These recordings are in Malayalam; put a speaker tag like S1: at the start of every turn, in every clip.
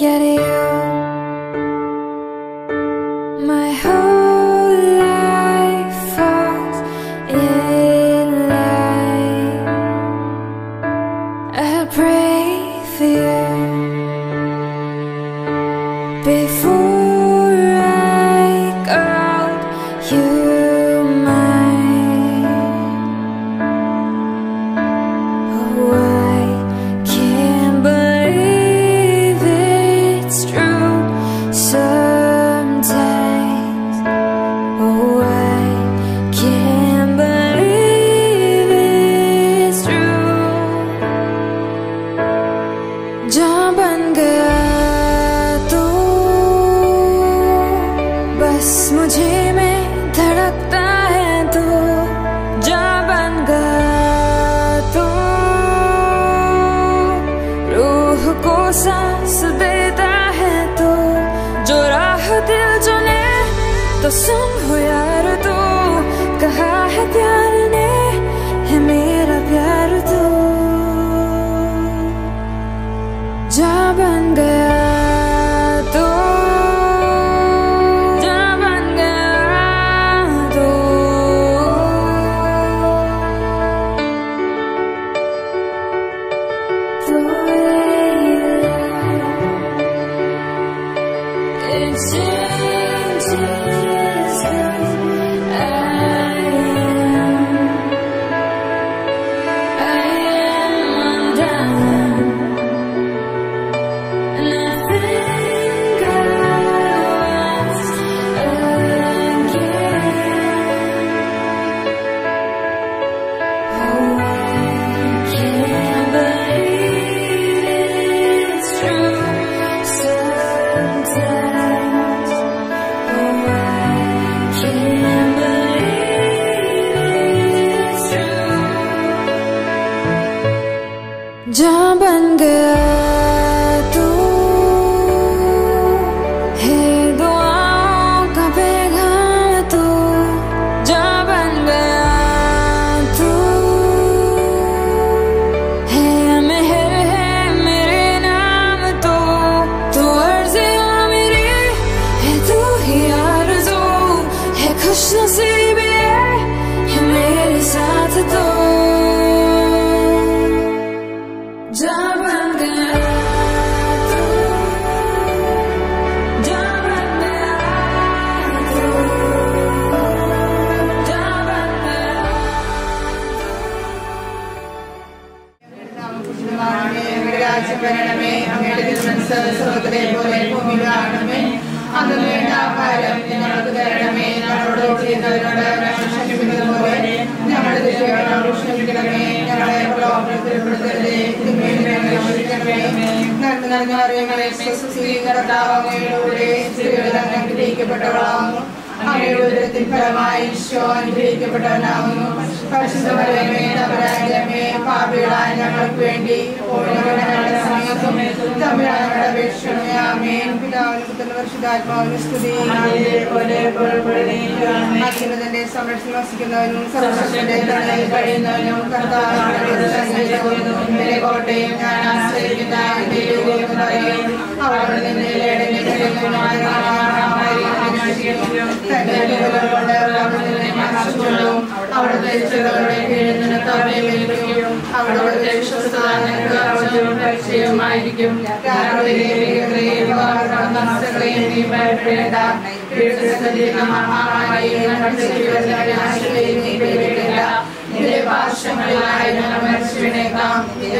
S1: at you. My whole life falls in line. I'll pray for you before I call you mine. Oh, I can't believe it's true sometimes. Oh, I can't believe it's true. जहाँ बन गया तू बस मुझे में धड़कता है तू जहाँ बन गया तू रूह को सांस देता है तू जो राह दिल चुने तो सुन हो यार तू कहा है प्यार ने है मेरा प्यार तू जा बन गया तो जा बन गया तो It changes who I am. I am undone. And I think I was again. Oh, I can't believe it's true sometimes. Oh, I can't believe it's true. जहाँ बन गया तू है दुआओं का पैगाम तू जहाँ बन गया तू है मेहर है मेरे नाम तो तू अर्जियाँ मेरी है तू ही आरज़ू है खुश नसीबी है है मेरे साथ तो जा बन गया तू जा बन गया तू जा बन गया
S2: അങ്ങയുടെ രാജ്യം വരണമേ അങ്ങയുടെ തിരുമനസ് സ്വർഗത്തിലെ പോലെ ഭൂമിയിലാണമേ അന്ന് വേണ്ട ആഹാരം ഞങ്ങൾക്ക് തരണമേ ഞങ്ങളോട് ചെയ്യുന്നതിനോട് ഞങ്ങൾ ക്ഷമിക്കുന്നത് പോലെ ഞങ്ങളുടെ ദൈവങ്ങളോട് ക്ഷമിക്കണമേ ഞങ്ങളെ പ്രലോഭനത്തിൽ ഉൾപ്പെടുത്തരുതേ തിന്മയിൽ ഞങ്ങളെ രക്ഷിക്കണമേ നന്മ നിറഞ്ഞ അറിയങ്ങളെ കർത്താവ് അങ്ങയുടെ സ്ത്രീകളിൽ അങ്ങ് അനുഗ്രഹിക്കപ്പെട്ടവളാകുന്നു അങ്ങയുടെ ഉദരത്തിൻ ഫലമായി ഈശോ അനുഗ്രഹിക്കപ്പെട്ടവനാകുന്നു പരിശുദ്ധമരമേ തമ്പരാജമേ പാപികളായ ഞങ്ങൾക്ക് വേണ്ടി ഇപ്പോഴും ഞങ്ങളുടെ സമയത്തും തമ്പരാജയുടെ അപേക്ഷണമേ ആമേൻ പിതാവിന് പുത്രന് പരിശുദ്ധാത്മാവിന് സ്തുതി അത്യുന്നതന്റെ സംരക്ഷണം വസിക്കുന്നവനും സർവശക്തന്റെ തണലിൽ കഴിയുന്നവനും കർത്താവിന്റെ കോട്ടയും ഞാൻ ആശ്രയിക്കുന്ന എന്റെ ദൈവം പറയും അവിടെ നിന്ന് ഇടയിൽ കഴിയുന്നവനായ അവിടുത്തെ ചെറുകളുടെ കീഴിൽ നിന്ന് തവയും അവിടുത്തെ വിശ്വസ്തയും പരിചയമായിരിക്കും നഷ്ടങ്ങളെയും നീ ഭയപ്പെടേണ്ട നിന്റെ പാർശ്വങ്ങളിലായ ഞങ്ങൾ മരിച്ചുവിനേക്കാം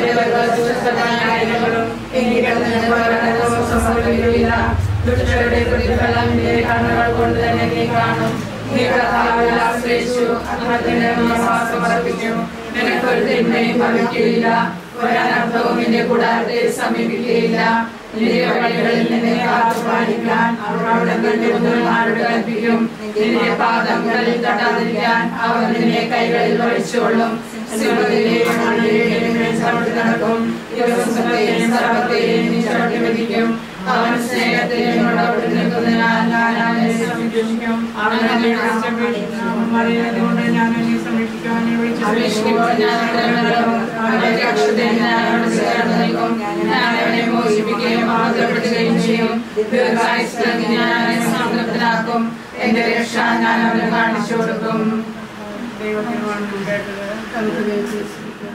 S2: നിന്റെ എങ്കിലും സംഭവിക്കില്ല ദുഷ്ടരുടെ പ്രതിഫലം നിന്റെ കണ്ണുകൾ കൊണ്ട് തന്നെ നീ കാണും നീ കർത്താവിൽ ആശ്രയിച്ചു അദ്ദേഹത്തിന്റെ വിശ്വാസം അർപ്പിക്കും നിനക്കൊരു തിന്മയും ഭവിക്കുകയില്ല ഒരനർത്ഥവും നിന്റെ കൂടാരത്തെ സമീപിക്കുകയില്ല നിന്റെ വഴികളിൽ നിന്നെ കാത്തു പാലിക്കാൻ അവരോട് നിന്റെ മുതൽമാരോട് കൽപ്പിക്കും നിന്റെ പാദങ്ങളിൽ തട്ടാതിരിക്കാൻ അവർ നിന്നെ കൈകളിൽ വഹിച്ചുകൊള്ളും സിംഹത്തിലെയും മണ്ണിലെയും ചവിട്ടി നടക്കും ദിവസത്തെയും സർവത്തെയും നീ ചവിട്ടി വധിക്കും അവൻ സ്നേഹത്തിൽ നിന്നോട് അവിടെ നിൽക്കുന്നതിനാൽ ഞാൻ അവനെ സംരക്ഷിക്കും അവൻ എന്നെ
S3: അറിയാതുകൊണ്ട് ഞാൻ എന്നെ സംരക്ഷിക്കാൻ
S2: അപേക്ഷിക്കുമ്പോൾ ഞാൻ അവന്റെ അക്ഷതയിൽ ഞാൻ അവനോട് ചേർന്ന് നിൽക്കും ഞാൻ അവനെ മോചിക്കും പോഷിപ്പിക്കുകയും ആദരപ്പെടുകയും ചെയ്യും ദീർഘായുസ് ഞാൻ അവനെ സംതൃപ്തനാക്കും എന്റെ രക്ഷ ഞാൻ അവന് കാണിച്ചു കൊടുക്കും
S3: ദൈവത്തിനുമാണ് കേട്ടത് നമുക്ക് വിശ്വസിക്കാം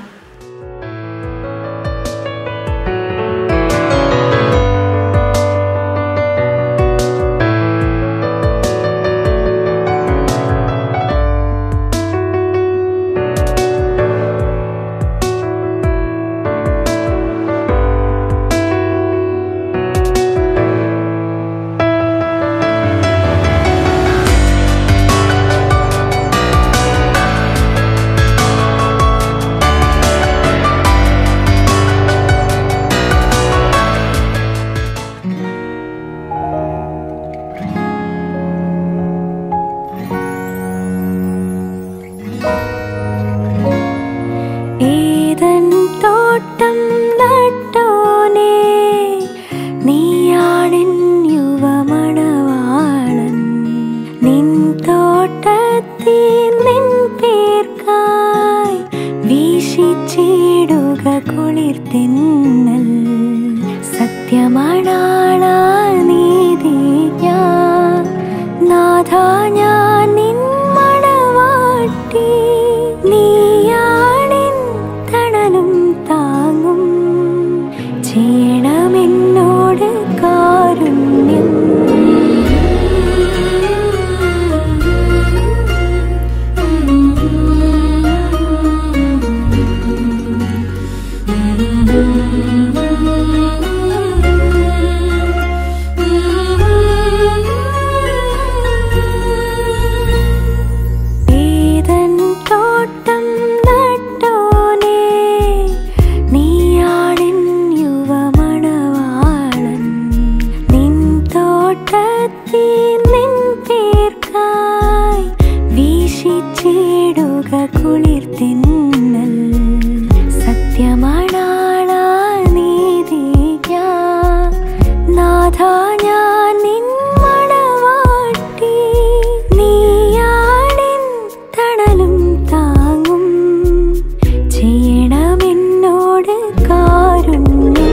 S1: ഏതൻ തോട്ടം നട്ടോനേ നീയാണെൻ യുവമണവാളൻ നിൻ തോട്ടത്തിൽ നിൻ പേർക്കായി വീശിച്ചിടുക കുളിർത്തിന്നൽ സത്യമണാള നീതി ഞാൻ നാഥ ഞാൻ നിൻ മണവാട്ടി നീയാണിൻ തണലും താങ്ങും ചെയ്യണമെന്നോട് കാരുണ്യം ഏതൻ തോട്ടം നട്ടോനേ നീയാണെൻ യുവമണവാളൻ നിൻ തോട്ടത്തിൽ നിൻ പേർക്കായി വീശിച്ചിടുക കുളിർത്തിന്നൽ സത്യമണാള നീതി ഞാൻ നാഥ ഞാൻ നിൻ മണവാട്ടി നീയാണിൻ തണലും താങ്ങും ചെയ്യണമെന്നോട് കാരുണ്യം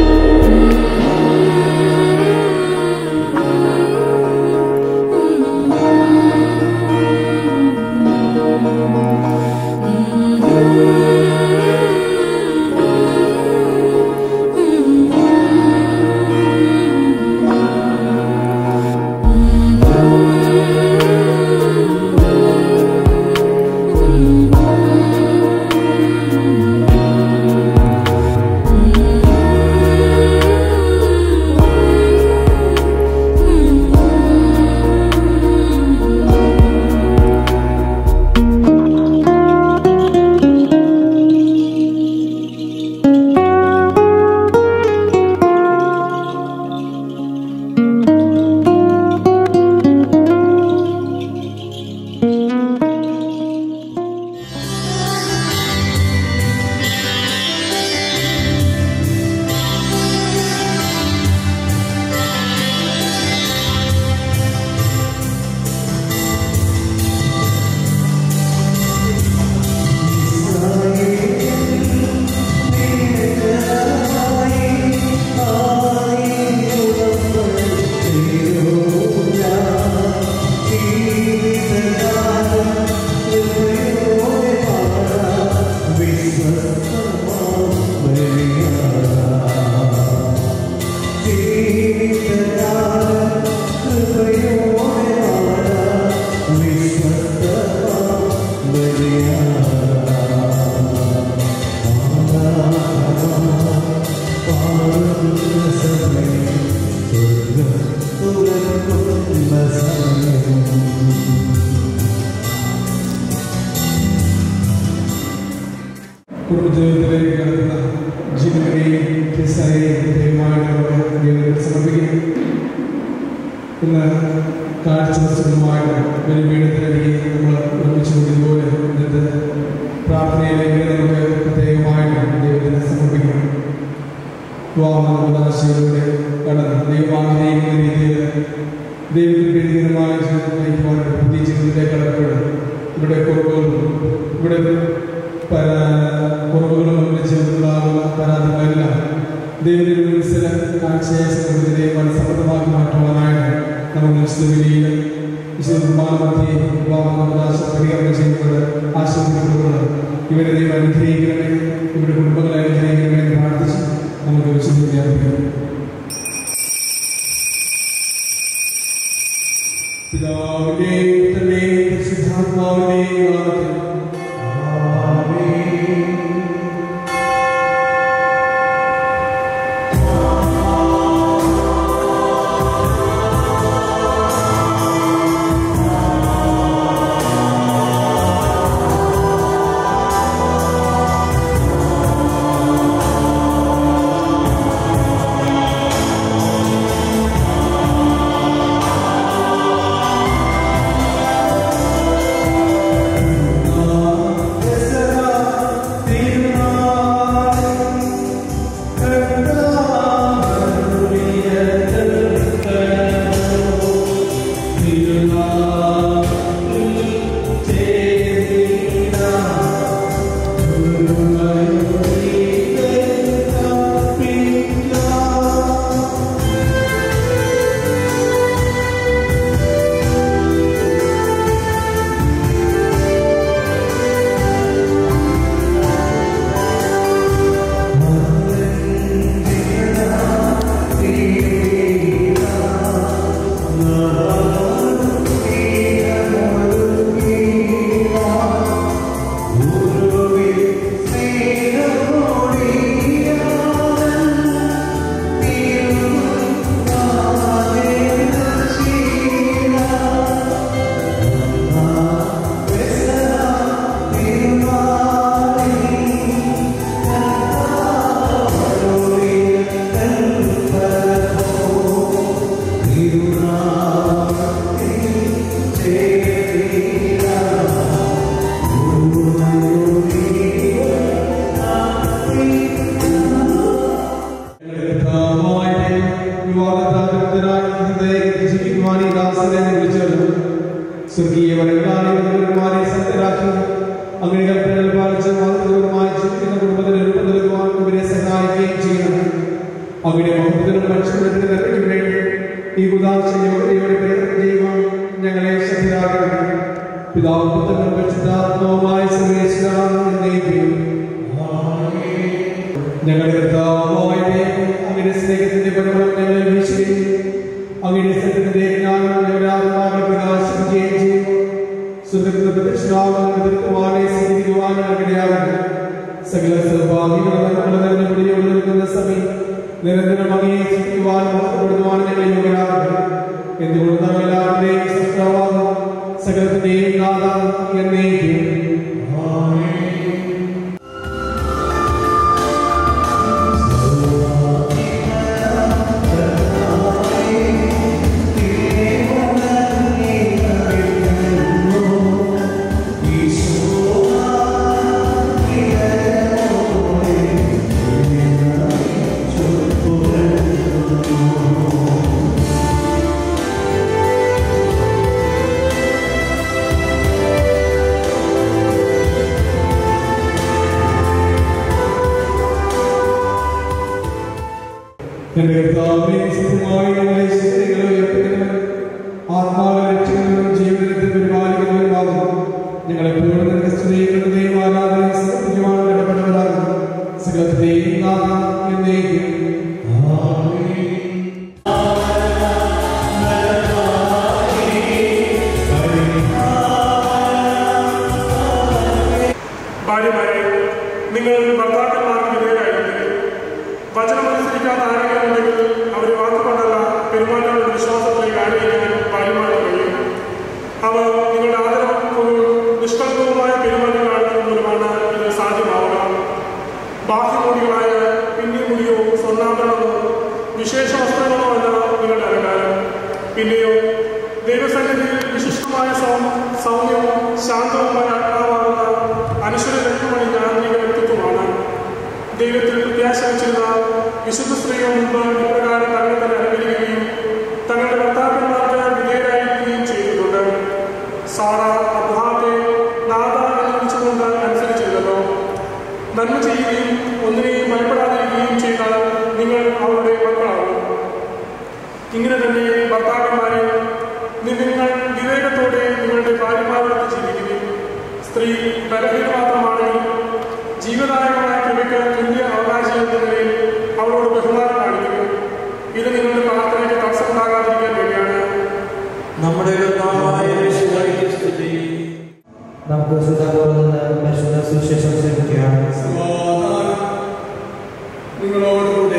S4: കുടുംബജീവിതത്തിലേക്ക് കടക്കുന്ന ജീവനെയും ഹിസ്സയെയും ദൈവമായിട്ട് നമുക്ക് ദൈവത്തിൽ സമർപ്പിക്കുന്നു ഇന്ന് കാഴ്ച വസ്തുക്കളുമായിട്ട് ബലിപീഠത്തിലേക്ക് നമ്മൾ ഒരുമിച്ച് കൂടിയതുപോലെ ഇന്നത്തെ പ്രാർത്ഥനയിലേക്ക് നമുക്ക് പ്രത്യേകമായിട്ട് ദൈവത്തിന് സമർപ്പിക്കണം വിവാഹശയിലൂടെ കടന്ന് ദൈവം ആഗ്രഹിക്കുന്ന രീതിയിൽ ദൈവത്തിന് പ്രീതികരമായ ജീവിതം നയിക്കുവാനായിട്ട് പുതിയ ജീവിതത്തിലേക്ക് കടപ്പെടും ഇവിടെ കുറവുകളും ഇവിടെ പല കുറവുകളും നമ്മുടെ ജീവിതത്തിലുണ്ടാകുന്ന പരാതികളെല്ലാം ദൈവത്തിന് മനസ്സിലെ കാഴ്ച അനുഗ്രഹിക്കണമേ ഇവരുടെ കുടുംബങ്ങളെ അനുഗ്രഹിക്കണമേ എന്ന് പ്രാർത്ഥിച്ച് നമുക്ക് വിശുദ്ധിക്കാൻ പിതാവിന്റെയും പുത്രന്റെയും പരിശുദ്ധാത്മാവിന്റെയും നാമത്തിൽ സ്വർഗീയ വരങ്ങളാണ് സത്യരാക്കി അങ്ങനെ കൽപ്പനകൾ പാലിച്ച് മാതൃകപരമായി ജീവിക്കുന്ന കുടുംബത്തിന് രൂപം നൽകുവാൻ ഇവരെ സഹായിക്കുകയും ചെയ്യണം അവിടെ മഹത്വത്തിനും മനുഷ്യത്തിന് നന്മയ്ക്കും വേണ്ടി ഈ ഉദാശയോടെ പ്രയത്നം ചെയ്യുവാൻ ഞങ്ങളെ ശക്തരാകണം പിതാവ് പുത്രനും പരിശുദ്ധാത്മാവുമായ സർവേശ്വര എന്നേക്കും ഞങ്ങളുടെ കർത്താവായ ദൈവം അങ്ങയുടെ സ്നേഹത്തിന്റെ പരമം ഞങ്ങളെ വീശുകയും അങ്ങയുടെ സത്യത്തിന്റെ ജ്ഞാനം ഞങ്ങളുടെ ആത്മാക്കൾ പ്രകാശിപ്പിക്കുകയും ചെയ്യും സുഹൃത്തിന് പ്രതിഷ്ഠാവനം എതിർക്കുവാനെ സ്വീകരിക്കുവാൻ ഞങ്ങൾക്കിടയാകണം സകല സൗഭാഗ്യങ്ങളും നന്മകളും നിറഞ്ഞ മുടിയോട് നിൽക്കുന്ന സമയം നിരന്തരം അങ്ങയെ സ്തുതിക്കുവാൻ മഹത്വപ്പെടുത്തുവാൻ ഞങ്ങൾ യോഗ്യരാകണം എന്തുകൊണ്ട് നാം എല്ലാവരുടെയും സൃഷ്ടാവാകും സകലത്തിന്റെയും നാഥ എന്നേക്കും എന്റെ കർത്താവേ സത്യമായി ഞങ്ങളെ ശക്തികളെ ഉയർത്തുന്നവൻ ആത്മാവിനെ രക്ഷിക്കുന്നവനും ജീവനത്തെ പരിപാലിക്കുന്നവനുമാകുന്നു ഞങ്ങളെപ്പോഴും നിന്റെ സ്തുതികളുടെ ദൈവാരാധന സമർപ്പിക്കുവാൻ ഇടപെടവരാകുന്നു സകലത്തെയും നാഥ എന്നേക്കും
S5: ഭാര്യമാരെ നിങ്ങൾ ഭർത്താക്കന്മാർക്ക് വിധേയരായിരിക്കും വചനമനുസരിക്കാത്ത ആരെങ്കിലും ഉണ്ടെങ്കിൽ അവർ വാക്കുകൊണ്ടല്ല പെരുമാറ്റങ്ങളുടെ വിശ്വാസത്തിലേക്ക് ആഗ്രഹിക്കാൻ ഭാര്യമാർക്ക് കഴിയും അവർ നിങ്ങളുടെ ആദരവും നിഷ്കളങ്കവുമായ പെരുമാറ്റം കാണിക്കുന്നത് മൂലമാണ് ഇത് സാധ്യമാവുക ബാഹ്യമൂടികളായ പിന്നിമുടിയോ സ്വർണ്ണാഭരണമോ വിശേഷ വസ്ത്രങ്ങളോ അല്ല നിങ്ങളുടെ അലങ്കാരം പിന്നെയോ ദൈവസന്നിധിയിൽ വിശിഷ്ടമായ സൗ- സൗമ്യവും ശാന്തവുമായ ആത്മാവാകുന്ന അനുശ്വര രത്നമണി ആന്തരിക വ്യക്തിത്വമാണ് ദൈവത്തിൽ പ്രത്യാശ വെച്ചിരുന്ന വിശുദ്ധ സ്ത്രീകൾ മുമ്പ് ഇപ്രകാരം തങ്ങളെ തന്നെ അനുകരിക്കുകയും തങ്ങളുടെ ഭർത്താക്കന്മാർക്ക് വിധേയരായിരിക്കുകയും ചെയ്തിട്ടുണ്ട് സാറ അബ്ഹാത്തെ നാദ എന്ന് വിളിച്ചുകൊണ്ട് അനുസരിച്ചിരുന്നല്ലോ നന്മ ചെയ്യുകയും ഒന്നിനെയും ഭയപ്പെടാതിരിക്കുകയും ചെയ്താൽ നിങ്ങൾ അവരുടെ മക്കളാകും ഇങ്ങനെ തന്നെ ഭർത്താക്കന്മാരെ നിങ്ങൾ വിവേകത്തോടെ നിങ്ങളുടെ ഭാര്യമാരോടൊത്ത് ജീവിക്കുകയും സ്ത്രീ ബലഹീന മാത്രമാണെങ്കിൽ ജീവിത ജീവദായകമായ കൃപയ്ക്ക് തുല്യ അവകാശം എന്ന നിലയിൽ അവളോട് ബഹുമാനം കാണിക്കുന്നു ഇത് നിങ്ങളുടെ പ്രാർത്ഥനയ്ക്ക് തടസ്സമുണ്ടാകാതിരിക്കാൻ വേണ്ടിയാണ്
S6: നമ്മുടെ കർത്താവായ യേശുവിനെ സ്തുതി
S7: നമുക്ക് സുധാകോട് നിന്ന് പരിശുദ്ധ സുവിശേഷം ശ്രമിക്കാം
S4: സമാധാനം നിങ്ങളോടുകൂടെ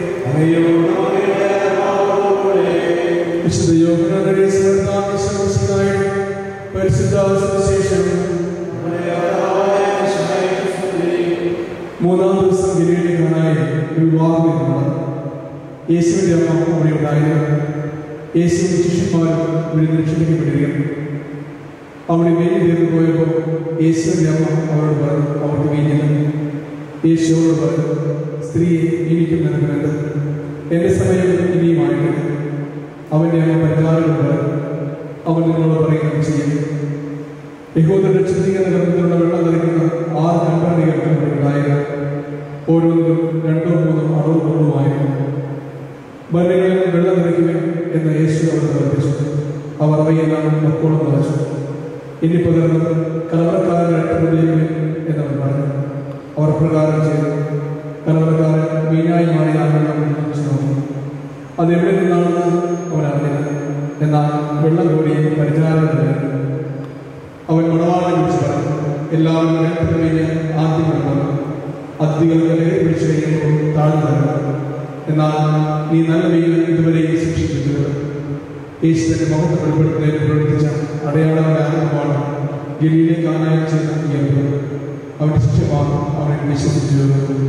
S4: വിശുദ്ധ യോഹന്നാന്റെ സുഹൃത്തായ ശംസിനായ പരിശുദ്ധ സുവിശേഷം മൂന്നാം ദിവസം ഗലീലയിലായി ഒരു വിവാഹം നടന്നു യേശുവിന്റെ അമ്മ അവിടെ ഉണ്ടായിരുന്നു യേശുവിന്റെ ശിഷ്യന്മാരും ഇവിടെ നിക്ഷേപിക്കപ്പെടുകയും അവിടെ വെയിൽ തീർന്നു പോയപ്പോൾ യേശുവിന്റെ അമ്മ അവരോട് പറഞ്ഞു അവർക്ക് വീഞ്ഞില്ല യേശുവോട് പറഞ്ഞു സ്ത്രീയെ എനിക്കും നിനക്ക് വേണ്ട എന്റെ സമയം ഇനിയുമായിട്ടില്ല അവന്റെ അമ്മ പരിഹാരം പറഞ്ഞു അവൻ നിങ്ങളോട് പറയുന്നത് ചെയ്യും യഹൂദരുടെ ചിന്തിക്കുന്ന ഗ്രന്ഥത്തിലുള്ള വെള്ളം നിറയ്ക്കുന്ന ആറ് കൽപ്പനകൾ ഉണ്ടായിരുന്നു ഓരോന്നിലും രണ്ടോ മൂന്നോ അളവ് കൊണ്ടുമായിരുന്നു മരങ്ങളിൽ വെള്ളം നിറയ്ക്കുമേ എന്ന് യേശു അവർ നിർദ്ദേശിച്ചു അവർ അവയെല്ലാം മക്കോളം നിറച്ചു ഇനി പകർന്ന് കലവറക്കാരൻ രക്ഷപ്പെടുകയുമേ എന്നവർ പറഞ്ഞു അവർ പ്രകാരം ചെയ്തു കലവറക്കാരൻ വീഞ്ഞായി മാറി ആ വെള്ളം കുടിച്ചു നോക്കി അത് എവിടെ നിന്നാണെന്ന് അവൻ അറിഞ്ഞില്ല എന്നാൽ വെള്ളം കൂടി പരിചാരകരായിരുന്നു അവൻ മണവാളനെ വിളിച്ചു പറഞ്ഞു എല്ലാവരും വേണ്ടപ്പെട്ട കഴിഞ്ഞ് ആദ്യം കൊണ്ടുവന്നു അതിഥികൾ കലയെ പിടിച്ചു കഴിയുമ്പോൾ താഴ്ന്നു തരണം എന്നാൽ നീ നല്ല വെയിൽ ഇതുവരെയും ശിക്ഷിച്ചിട്ടുണ്ട് യേശു തന്റെ മഹത്വം വെളിപ്പെടുത്തുന്നതിന് പ്രവർത്തിച്ച അടയാളങ്ങളുടെ ആരംഭമാണ് ഗലീലെ കാണാൻ ചെയ്ത ഈ അനുഭവം അവന്റെ ശിഷ്യമാർ അവനെ വിശ്വസിച്ചു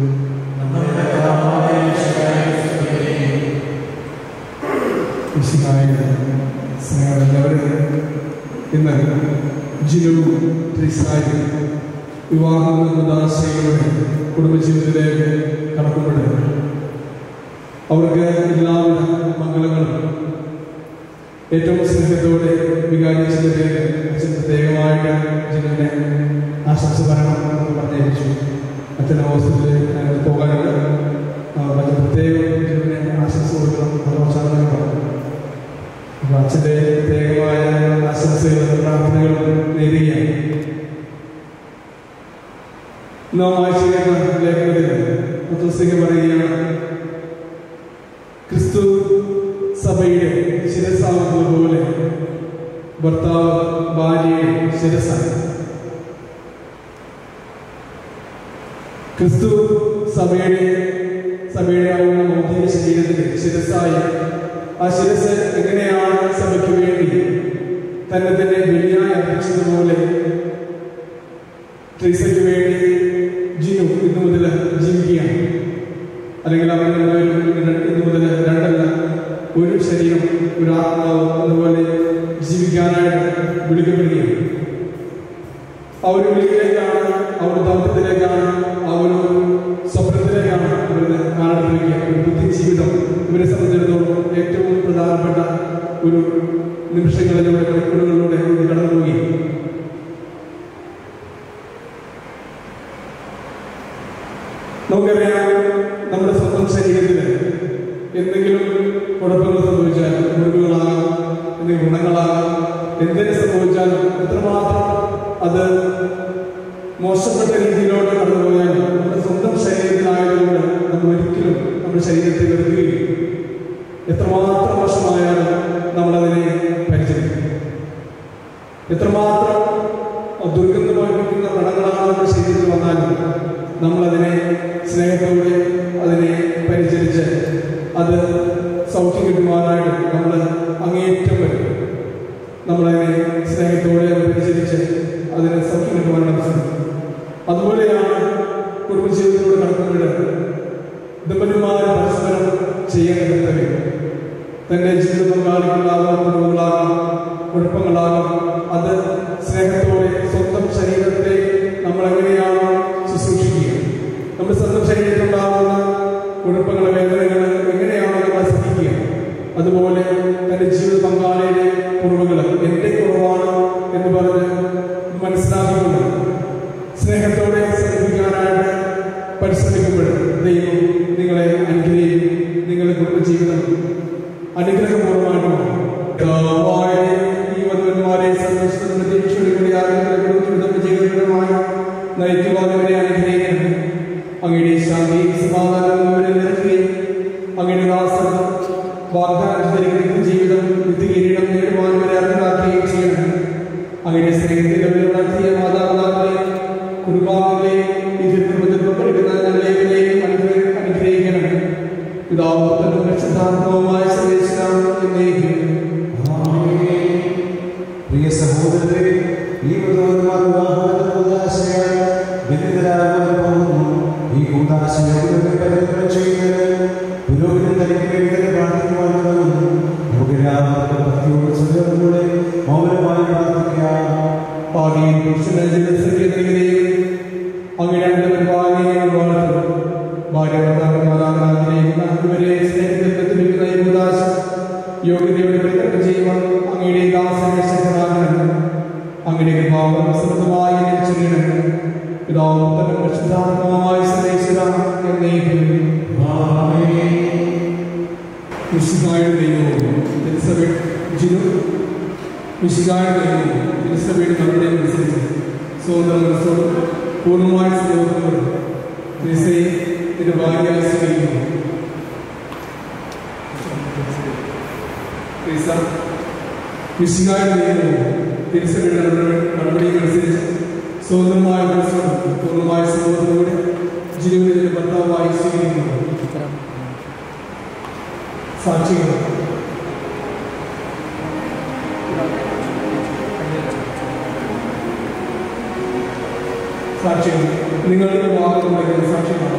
S4: വിശുദ്ധായ സ്നേഹമുള്ളവരെ ഇന്ന് ജിനുവും ട്രിസായും വിവാഹം ഉദാശകളുടെ കുടുംബജീവിതത്തിലേക്ക് കടക്കുമ്പോൾ അവർക്ക് എല്ലാവിധ മംഗളങ്ങളും ഏറ്റവും സ്നേഹത്തോടെ വികാരിച്ചതിന്റെ പേര് അച്ഛൻ പ്രത്യേകമായിട്ട് ജിനുവിനെ ആശംസ പറയണം എന്ന് പറഞ്ഞയച്ചു അച്ഛൻ്റെ ഹോസ്പിറ്റലിൽ ഞങ്ങൾ പോകാനുണ്ട് ആ, അച്ഛൻ പ്രത്യേകം ജിനുവിനെ ആശംസ കൊടുക്കണം സന്തോഷാണെന്ന് പറഞ്ഞു അപ്പൊ അച്ഛന്റെ പ്രത്യേകമായ ആശംസകളും പ്രാർത്ഥനകളും നേരുകയാണ് നാം വായിച്ചിരിക്കുന്ന ലേഖനത്തിൽ പത്രോസിംഗ് പറയുകയാണ് ക്രിസ്തു സഭയുടെ ശിരസാകുന്നത് പോലെ ഭർത്താവ് ഭാര്യയുടെ ശിരസാണ് ക്രിസ്തു സഭയുടെ സഭയുടെ ആവുന്ന ഭൗതിക ശരീരത്തിന്റെ ശിരസായി ആ ശിരസ് എങ്ങനെയാണ് സഭയ്ക്ക് വേണ്ടി തന്നെ തന്നെ ബലിയായി അർപ്പിച്ചതുപോലെ ട്രീസയ്ക്ക് വേണ്ടി ജിനു ഇന്നു മുതൽ ജീവിക്കുകയാണ് അല്ലെങ്കിൽ അവർ ഇന്നു മുതൽ രണ്ടല്ല ഒരു ശരീരം ഒരു ആത്മാവ് അതുപോലെ ജീവിക്കാനായിട്ട് വിളിക്കപ്പെടുകയാണ് ആ ഒരു വിളിയിലേക്കാണ് ആ ഒരു ദൗത്യത്തിലേക്കാണ് ആ ഒരു സ്വപ്നത്തിലേക്കാണ് ഇവരുടെ കാണപ്പെടുക ഒരു ബുദ്ധി ജീവിതം ഇവരെ സംബന്ധിച്ചിടത്തോളം ഏറ്റവും പ്രധാനപ്പെട്ട ഒരു നിമിഷങ്ങളിലൂടെ മണിക്കൂറുകളിലൂടെ ഇത് കടന്നു പോവുകയും നമുക്കറിയാം നമ്മുടെ സ്വന്തം ശരീരത്തിന് എന്തെങ്കിലും കുഴപ്പങ്ങൾ സംഭവിച്ചാൽ മുറിവുകളാകാം എന്തെങ്കിലും ഗുണങ്ങളാകാം എന്തിനു സംഭവിച്ചാലും എത്രമാത്രം അത് മോശപ്പെട്ട രീതിയിലോട്ട് കടന്നുപോയാലും നമ്മുടെ സ്വന്തം ശരീരത്തിലായതുകൊണ്ട് നമ്മൾ ഒരിക്കലും നമ്മുടെ ശരീരത്തെ വെറുക്കുകയും എത്രമാത്രം മോശമായാലും നമ്മളതിനെ പരിചരിക്കും എത്രമാത്രം ദുർഗന്ധം അനുഭവിക്കുന്ന വ്രണങ്ങളാണ് നമ്മുടെ ശരീരത്തിൽ വന്നാലും നമ്മളതിനെ സ്നേഹത്തോടെ അതിനെ പരിചരിച്ച് അത് സൗഖ്യം കിട്ടുവാനായിട്ട് നമ്മൾ അങ്ങേറ്റം വരും നമ്മളതിനെ സ്നേഹത്തോടെ അത് പരിചരിച്ച് അതിനെ സൗഖ്യം കിട്ടുവാനായിട്ട് ശ്രമിക്കും അതുപോലെയാണ് കുടുംബജീവിതത്തിലൂടെ നടക്കുമ്പോൾ ദമ്പതിമാർ പരസ്പരം ചെയ്യേണ്ട കർത്തവ്യം തന്റെ ജീവിത പങ്കാളികളാകാം കുടുംബങ്ങളാകാം കുഴപ്പങ്ങളാകാം അത് സ്നേഹത്തോടെ സ്വന്തം ശരീരത്തെ നമ്മൾ എങ്ങനെയാണോ ശുശ്രൂഷിക്കുക നമ്മുടെ സ്വന്തം ശരീരത്തിലുണ്ടാകുന്ന കുഴപ്പങ്ങളെ വേദനകൾ എങ്ങനെയാണോ നമ്മൾ സഹിക്കുക അതുപോലെ തന്റെ ജീവിത പങ്കാളിയുടെ കുറവുകൾ എന്റെ കുറവാണ് എന്ന് പറഞ്ഞ് മനസ്സിലാക്കിക്കൊണ്ട് സ്നേഹത്തോടെ സഹിപ്പിക്കാനായിട്ട് പരിശ്രമിക്കുമ്പോൾ ദൈവം നിങ്ങളെ അനുഗ്രഹിക്കും നിങ്ങളുടെ കുടുംബജീവിതം അനുഗ്രഹപൂർവ്വമായിട്ട് മാറും. പിതാവായ ഈ വധുവന്മാരെ സന്തോഷത്തോടെ പ്രതീക്ഷയോടുകൂടി ആരോഗ്യത്തോടെ കുടുംബജീവിതം വിജയകരമായി നയിക്കുവാൻ അവരെ അനുഗ്രഹിക്കണം അങ്ങയുടെ ശാന്തിയും സമാധാനവും ഇവിടെ നിറയ്ക്കുകയും അങ്ങയുടെ ദാസൻ വാഗ്ദാനം ചെയ്തിരിക്കുന്ന ജീവിതം വിദ്യകിരീടം നേടുവാൻ വരെ അർഹരാക്കുകയും ചെയ്യണം അങ്ങയുടെ സ്നേഹത്തിന്റെ വളർത്തിയ മാതാപിതാക്കളെ കുടുംബാംഗങ്ങളെയും ഇതിൽ കുടുംബത്തിൽ പങ്കെടുക്കുന്ന ഞങ്ങളെയും അനുഗ്രഹ- അനുഗ്രഹിക്കണം പിതാവും പുത്രനും പരിശുദ്ധാത്മാവുമായ സർവേശ്വരാം എന്നേക്കും
S8: പ്രിയ സഹോദരരെ ഈ പുരോഹിതന്മാർ വിവാഹത്തിന്റെ കൂതാശയായി ബന്ധിതരാകുവാൻ പോകുന്നു ഈ കൂതാശയോടെ പരിഗണന ചെയ്യുന്നത് പുരോഹിതൻ തനിക്ക് വേണ്ടി തന്നെ പ്രാർത്ഥിക്കുവാൻ തുടങ്ങുന്നു നമുക്കെല്ലാവർക്കും ഭക്തിയോട് സുഖത്തോടെ മൗനമായി പ്രാർത്ഥിക്കാം
S4: ആദിയും പുരുഷന്റെ ജീവിതസംഗീതങ്ങളെയും അങ്ങയുടെ അണ്ടവൻ ഭാഗ്യങ്ങൾ വളർത്തും ഭാര്യ ഭർത്താക്കന്മാരാഗ്രഹിക്കുന്ന ഇവരെ സ്നേഹത്തിൽ ബന്ധിപ്പിക്കുന്ന ഈ ഉദാശ യോഗ്യതയോടെ പരികർമ്മം ചെയ്യുവാൻ അങ്ങയുടെ ദാസനെ ശക്തനാകണം അങ്ങയുടെ കൃപാവം സമൃദ്ധമായി ചെല്ലണം പിതാവും പുത്രനും പരിശുദ്ധാത്മാവുമായ സർവേശ്വര എന്നേക്കും മിശിഹായുടെ ദൈവവും തിരുസഭയുടെ ജിനു മിശിഹായുടെ ദൈവവും തിരുസഭയുടെ നടപടി അനുസരിച്ച് സ്വതന്ത്ര മനസ്സോടും പൂർണ്ണമായ സ്നേഹത്തോടും ക്രിസ്തയെ തിന്റെ ഭാര്യയായി സ്വീകരിക്കുന്നു ക്രിസ്ത മിശിഹായുടെ ദൈവവും തിരുസഭയുടെ നടപടി നടപടികൾ അനുസരിച്ച് സ്വതന്ത്രമായ മനസ്സോടും പൂർണ്ണമായ സ്നേഹത്തോടെ ജീവിതത്തിന്റെ ഭർത്താവായി സ്വീകരിക്കുന്നു സാക്ഷികൾ സാക്ഷികൾ നിങ്ങളുടെ വാക്കുകളുടെ സാക്ഷ്യമാണ്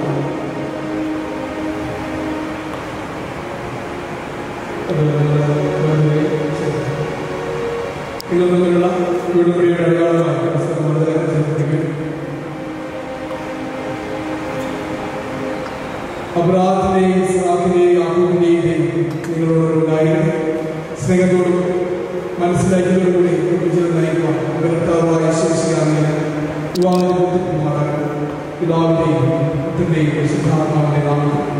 S4: നിങ്ങൾ തമ്മിലുള്ള വീടുപടിയുടെ അടയാളമായി പുസ്തകം വളരെ സമർപ്പിക്കും അപരാധത്തിന്റെയും സ്രാത്തിന്റെയും ആത്മത്തിന്റെയും ദൈവം നിങ്ങളോടുണ്ടായിരുന്നു സ്നേഹത്തോടും മനസ്സിലാക്കിയതോടുകൂടി കുട്ടിച്ചത് നയിക്കുവാൻ ഭർത്താവായ ശേഷിയാണെന്ന് വിവാഹമാറാൻ പിതാവിന്റെയും പുത്രന്റെയും പരിശുദ്ധാത്മാവിന്റെ നാമത്തിൽ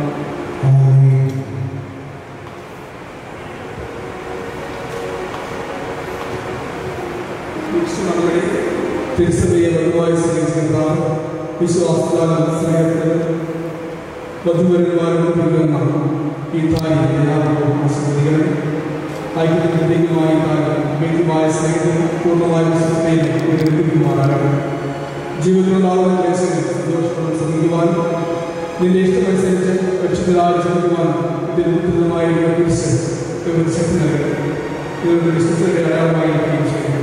S4: നമ്മുടെ തിരുസഭയെ വധുവായി സ്വീകരിച്ചിരുന്നതാണ് വിശ്വാസത്താലും സ്നേഹത്തിലും വധുവരന്മാരോട് നൽകുന്ന ഈ താരി എല്ലാവർക്കും ആസ്വദിക്കണം ഐക്യത്തിൻ്റെയുമായി താരം അമിതമായ സ്നേഹത്തിൽ പൂർണ്ണമായ വിശ്വസതയിൽ എത്തിക്കുമാറാകണം ജീവിതത്തിലുണ്ടാകുന്ന ക്ലേശങ്ങൾ സന്തോഷത്തോടെ ശ്രമിക്കുവാനും നിന്റെ ഇഷ്ടമനുസരിച്ച് രക്ഷിതരായി ശ്രമിക്കുവാനും ഇതിൽ ഉത്തരമായ കുറിച്ച് ഇവർ ശക്തി നൽകണം ഇവരുടെ വിശ്വസതയുടെ അടയാളമായിരിക്കുകയും ചെയ്യുന്നു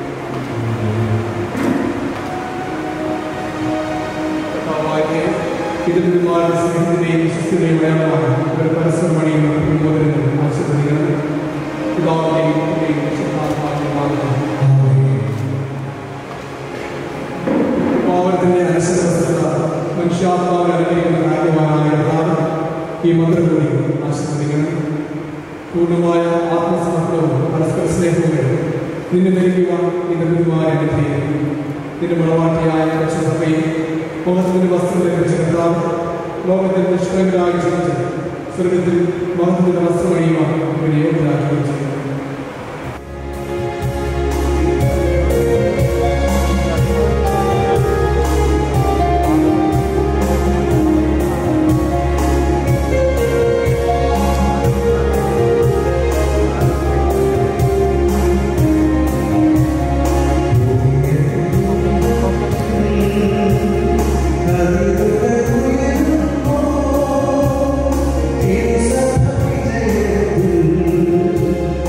S4: കർത്താവായ ഇതിരുമാരുടെ സ്നേഹത്തിന്റെയും വിശ്വസ്തയുടെയും അടയാളമാണ് ഇവർ പരസ്പരം അണിയുന്ന പ്രബോധനങ്ങൾ ആശീർവദിക്കണം പിതാവിന്റെയും പുത്രന്റെയും പരിശുദ്ധാത്മാവിന്റെ നാമത്തിൽ. പാവത്തിന്റെ അനശ്വരവസ്ഥ മനുഷ്യാത്മാവിനെ അനുഗ്രഹിക്കുന്ന കാര്യവാനായ കർത്താവ് ഈ മന്ത്രം കൂടി ആശീർവദിക്കണം പൂർണ്ണമായ ആത്മസമർപ്പണവും പരസ്പര സ്നേഹവും നിന്നെ ധരിക്കുവാൻ നിന്റെ ഗുരുവായ അനുഗ്രഹിക്കുന്നു നിന്റെ മണവാട്ടിയായ രക്ഷസഭയിൽ മുഖത്തിന്റെ വസ്ത്രം ധരിച്ച കർത്താവ് ലോകത്തിൽ നിഷ്കളങ്കരായി ജീവിച്ച് സ്വർഗത്തിൽ മഹത്തിന്റെ വസ്ത്രം അണിയുവാൻ ഇവരെ യോഗ്യരാക്കുകയും ചെയ്യുന്നു
S8: ും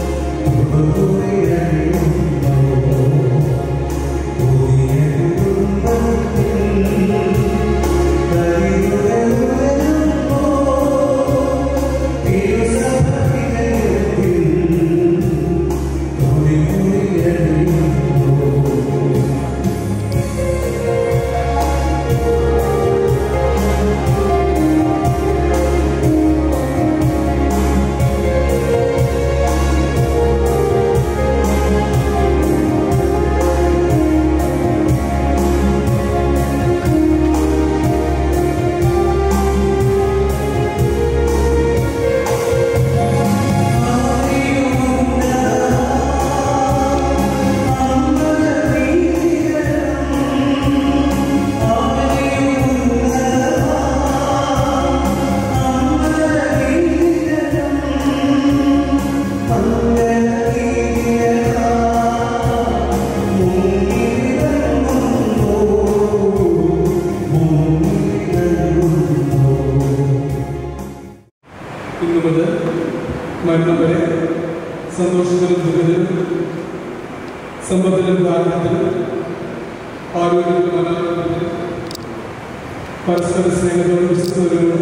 S4: ഇന്നു മുതൽ മരണം വരെ സന്തോഷത്തിലും ദുഃഖത്തിലും സമ്പത്തിലും ദാരിദ്ര്യത്തിലും ആരോഗ്യത്തിലും അനാരോഗ്യത്തിലും പരസ്പര സ്നേഹത്തോടും വിശ്വസത്തോടും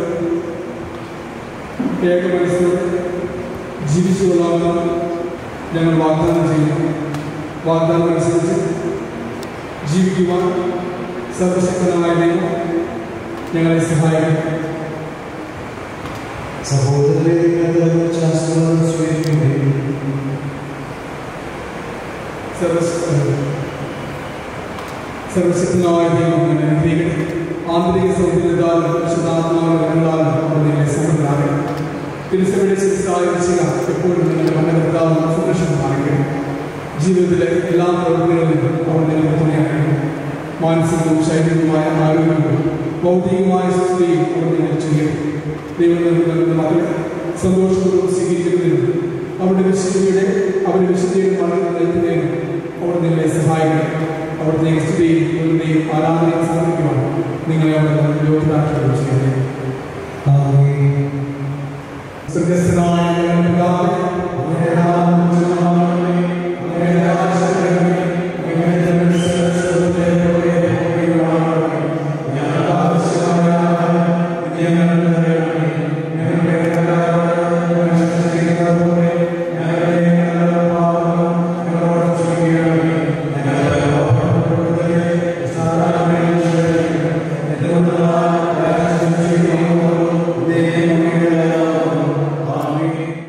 S4: ഏക മനസ്സോടെ ജീവിച്ചു കൊള്ളാമെന്ന് ഞങ്ങൾ വാഗ്ദാനം ചെയ്യുന്നു വാഗ്ദാനം അനുസരിച്ച് ജീവിക്കുവാൻ സർവശക്തനായ ദൈവം ഞങ്ങളെ സഹായിക്കും
S8: സഹോദരരെ നിങ്ങൾ ശാസ്ത്രം സ്വീകരിക്കുകയും
S4: സർവശക്തനായ സർവശക്തനായ ദൈവം എന്നെ അനുഗ്രഹിക്കട്ടെ ആന്തരിക സൗന്ദര്യത്താലും വിശുദ്ധാത്മാവിന്റെ വരങ്ങളാലും അവർ നിങ്ങളെ സമൃദ്ധാകണം തിരുസഭയുടെ ശിരസായ ദിശക എപ്പോഴും നിങ്ങളുടെ മണ്ഡലത്താവും സംരക്ഷണം കാണിക്കണം ജീവിതത്തിലെ എല്ലാ പ്രവൃത്തികളിലും അവർ നിങ്ങൾക്ക് തുണയാക്കണം മാനസികവും ശാരീരികവുമായ ആരോഗ്യവും ഭൗതികമായ സുസ്ഥിതിയും അവർ നിങ്ങൾ ചെയ്യും ദൈവം നൽകുന്ന മക്കളെ സന്തോഷപൂർവ്വം സ്വീകരിക്കുന്നതിനും അവരുടെ വിശുദ്ധിയുടെ അവരുടെ വിശുദ്ധിയുടെ മടങ്ങി നയിക്കുന്നതിനും അവർ നിങ്ങളെ സഹായിക്കണം അവിടുത്തെ സ്തുതിയും നിങ്ങളുടെയും ആരാധനയും സമർപ്പിക്കുവാൻ നിങ്ങളെ അവർ യോഗ്യരാക്കുകയും ചെയ്യുന്നു സ്വർഗസ്ഥനായ ഞങ്ങളുടെ പിതാവേ, അങ്ങയുടെ നാമം പൂജിതമാകണമേ. അങ്ങയുടെ രാജ്യം വരണമേ. അങ്ങയുടെ തിരുമനസ്സ് സ്വർഗ്ഗത്തിലെ പോലെ ഭൂമിയിലുമാകണമേ. ഞങ്ങൾക്ക് ആവശ്യമായ ആഹാരം ഇന്ന് ഞങ്ങൾക്ക് തരണമേ. ഞങ്ങളുടെ കടക്കാരോട് ഞങ്ങൾ ക്ഷമിക്കുന്നത് പോലെ ഞങ്ങളുടെ ഞങ്ങളുടെ പാപങ്ങളും ഞങ്ങളോട് ക്ഷമിക്കണമേ. ഞങ്ങളെ പാപപ്പെടുത്തരുതേ. സാധാരണ എന്തുകൊണ്ടെന്നാൽ രാജ്യം ചെയ്യുമ്പോൾ ദൈവം അങ്ങയുടേതാകുന്നു. ആമേൻ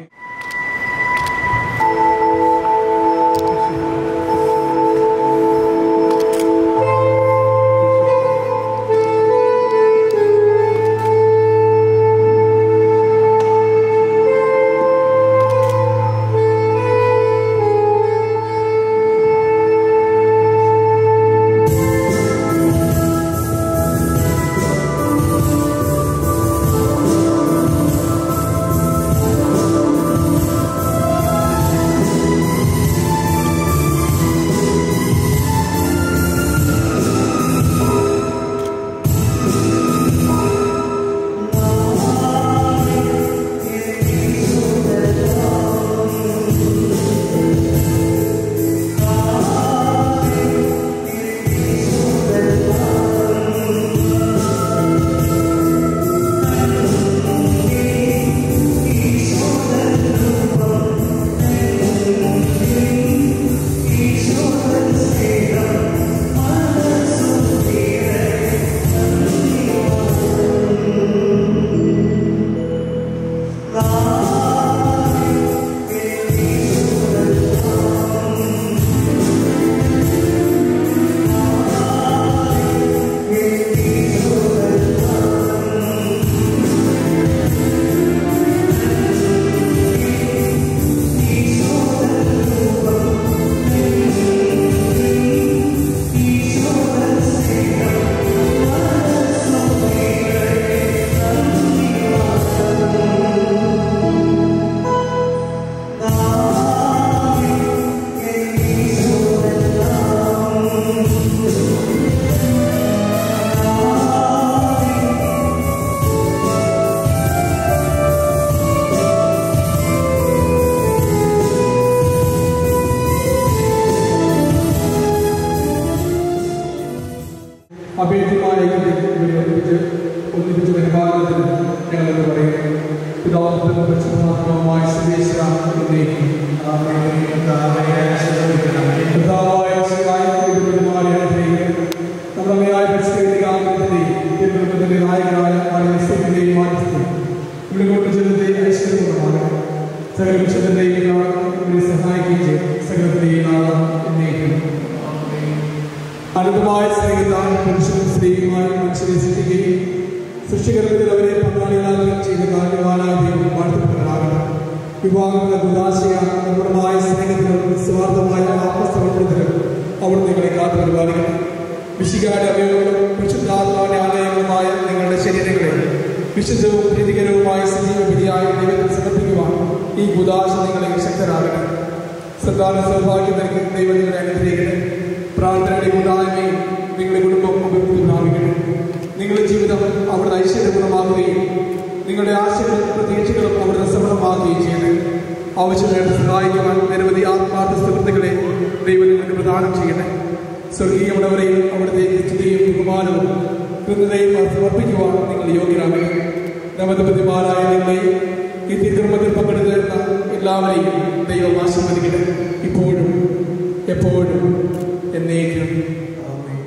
S4: അഭേദ്യമായ ഐക്യത്തിൽ ഇവരെ ഒന്നിപ്പിച്ച് ഒന്നിപ്പിച്ച് പരിപാലനത്തിന് ഞങ്ങളെന്ന് പറയുന്നു പിതാവിന്റെ പരിശുദ്ധാത്മാവുമായ സർവേശ്വര എന്നേക്കും പിതാവായ ശിവായ പെരുമാറി അനുഗ്രഹിക്കുന്നു നമ്മുടെ അമ്മയായ പരിശുദ്ധികാമത്തിന്റെയും തിരുവനന്തപുരത്തിന്റെ നായകനായ മലയസ്ഥത്തിന്റെയും മാറ്റത്തിൽ ഇവിടെ കൊണ്ട് ചെലുത്തി ഐശ്വര്യപൂർണ്ണമാണ് സകല വിശുദ്ധന്റെയും നാളം ഇവരെ സഹായിക്കുകയും ചെയ്യും സകലത്തിന്റെയും നാളം എന്നേക്കും അനന്തമായ സ്നേഹത്താൽ പുരുഷനും സ്ത്രീയുമായി മനുഷ്യരെ സൃഷ്ടിക്കുകയും സൃഷ്ടികർമ്മത്തിൽ അവരെ പങ്കാളികളാകുകയും ചെയ്ത കാരണവാനായ ദൈവം വാഴ്ത്തപ്പെട്ടവരാകണം വിവാഹങ്ങളുടെ ദുരാശയ നിർമ്മലമായ സ്നേഹത്തിലും നിസ്വാർത്ഥമായ ആത്മസമർപ്പണത്തിലും അവർ നിങ്ങളെ കാത്തു പരിപാലിക്കണം വിശികാരുടെ അവയവങ്ങളും പരിശുദ്ധാത്മാവിന്റെ ആലയങ്ങളുമായ നിങ്ങളുടെ ശരീരങ്ങളെ വിശുദ്ധവും പ്രീതികരവുമായ സജീവപിടിയായ ദൈവത്തിൽ സമർപ്പിക്കുവാൻ ഈ കുദാശ നിങ്ങളെ ശക്തരാകണം സർക്കാർ സൗഭാഗ്യം നൽകി ദൈവം നിങ്ങളെ അനുഗ്രഹിക്കട്ടെ പ്രാർത്ഥനയുടെ കൂട്ടായ്മയും നിങ്ങളുടെ കുടുംബം അഭിവൃദ്ധി പ്രാപിക്കട്ടെ നിങ്ങളുടെ ജീവിതം അവിടുത്തെ ഐശ്വര്യപൂർണ്ണമാകുകയും നിങ്ങളുടെ ആശയങ്ങളും പ്രതീക്ഷകളും അവിടുന്ന് സഫലമാക്കുകയും ചെയ്യട്ടെ ആവശ്യമായിട്ട് സഹായിക്കുവാൻ നിരവധി ആത്മാർത്ഥ സുഹൃത്തുക്കളെ ദൈവം നിങ്ങൾക്ക് പ്രദാനം ചെയ്യട്ടെ സ്വർഗീയമുള്ളവരെയും അവിടുത്തെ സ്തുതിയും ബഹുമാനവും കൃത്യതയും സമർപ്പിക്കുവാൻ നിങ്ങൾ യോഗ്യരാകണം നവദമ്പതിമാരായ നിങ്ങളെയും ഈ തിരുമത്തിൽ പങ്കെടുക്കുന്ന എല്ലാവരെയും ദൈവം ആശീർവദിക്കട്ടെ ഇപ്പോഴും എപ്പോഴും എന്നേക്കും ആമേൻ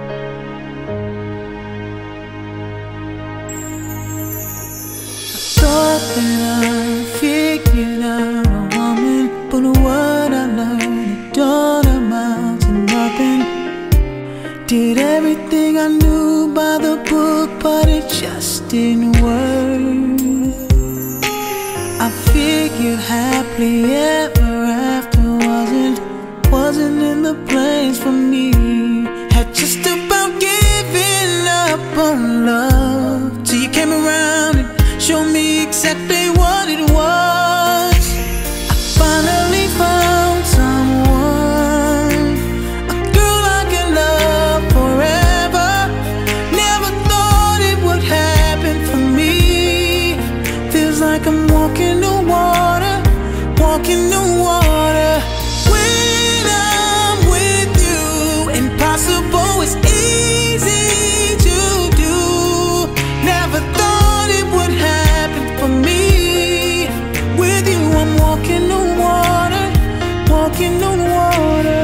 S9: Thought that I figured out a woman, but what I learned it don't amount to nothing. Did everything I knew by the book, but it just didn't work. I figured happily ever after wasn't wasn't in the place for me. Had just about given up on love till you came around and showed me exactly what it was. I finally found someone, a girl I can love forever. Never thought it would happen for me. Feels like I'm walking the water, walking the water. When I'm with you, impossible is easy to do. Never thought it would happen for me. With you, I'm walking the water, walking the water.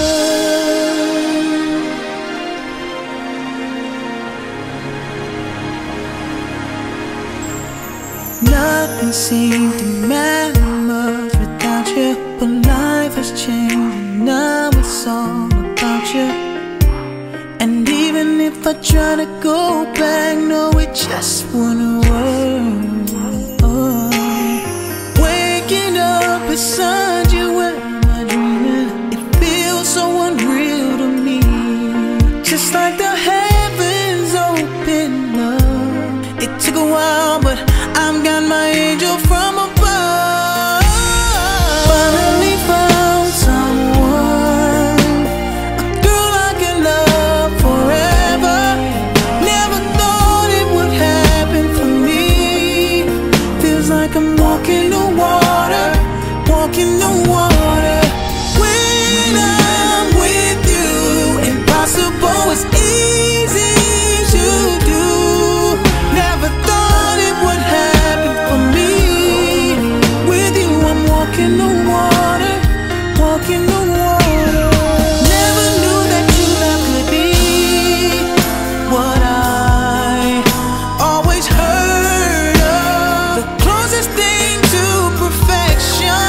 S9: Nothing seemed to matter much without you, but life has changed, and now it's all about you. And even if I try to go back, no, it just wouldn't work. Oh. Waking up beside you when I'm dreaming, it feels so unreal to me. Just like the heavens open up. It took a while, but I've got my angel from above. Finally found someone, a girl I can love forever. Never thought it would happen for me. Feels like I'm walking the water, walking the water. When I'm with you, impossible is easy to do. Never thought it would happen for me. With you, I'm walking the water, walking the water. Never knew that true love could be what I always heard of. The closest thing to perfection.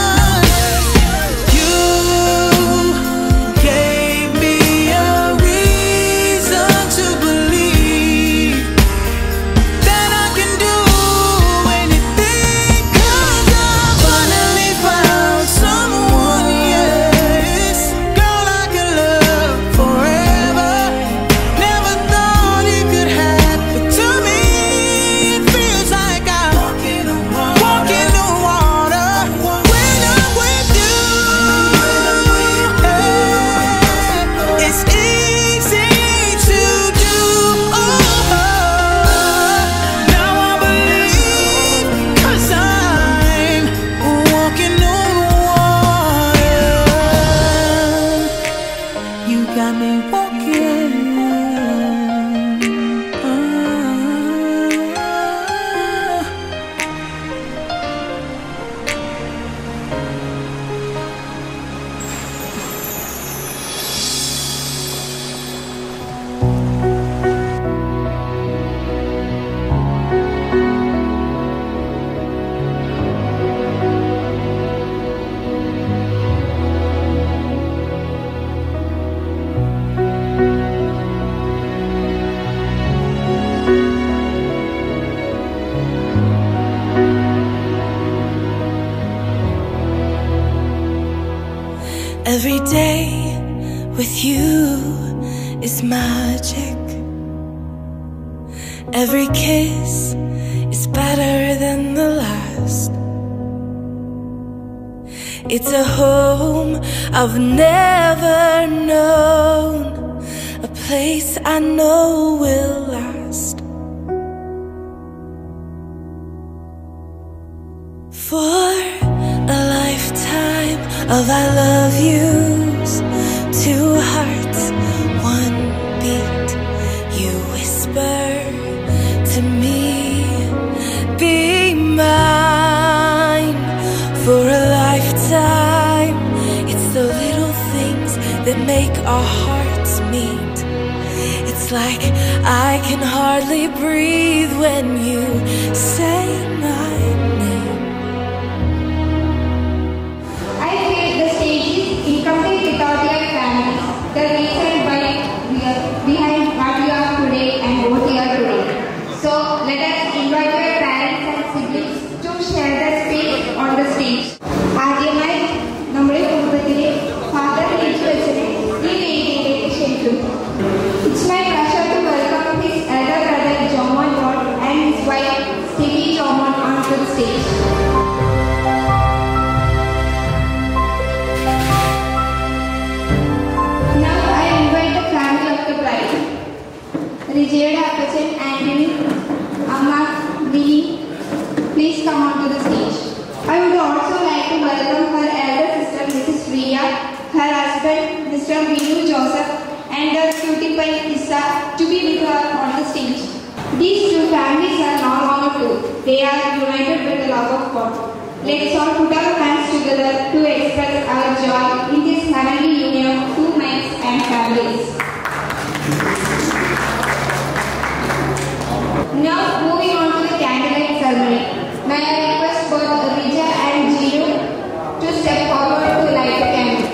S9: You gave me a reason to believe that I can do anything 'cause I finally found someone, yes, girl I can love forever. Never thought it could happen to me. It feels like I'm walking the water when I'm with you. It's easy to do. Now I believe 'cause I'm walking on water. You got me walking. Ah.
S1: Every day with you is magic. Every kiss is better than the last. It's a home I've never known, a place I know will last.
S9: For a lifetime of I love yous, two hearts, one beat. You whisper to me, be mine. For a lifetime, it's the little things that make our hearts meet. It's like I can hardly breathe when you say my name.
S10: I feel the stage is incomplete without your family. The reason why we are behind what you are today and what you are today. So let us invite your parents and siblings to share the space on the stage. ആദ്യമായി നമ്മുടെ കുടുംബത്തിലെ ഫാദർ ലിജു അച്ഛനെ ഈ വേദിയിലേക്ക് ക്ഷണിക്കുന്നു It's my pleasure to welcome his elder brother Jomon Ward and his wife Stevie Jomon onto the stage. Now I invite the family of the bride. Rijeda Apachan, Anthony, Amma, Lily, please come onto the stage. I would also like to welcome her elder sister, Mrs. Ria, her husband, Mr. Vinu Joseph, and their cutie pie Issa to be with her on the stage. These two families are no longer two. They are united with the love of God. Let's all put our hands together to express our joy in this heavenly union of two minds and families. Now moving on to the candlelight ceremony. May I request both Rija and Gino to step forward to light the candle.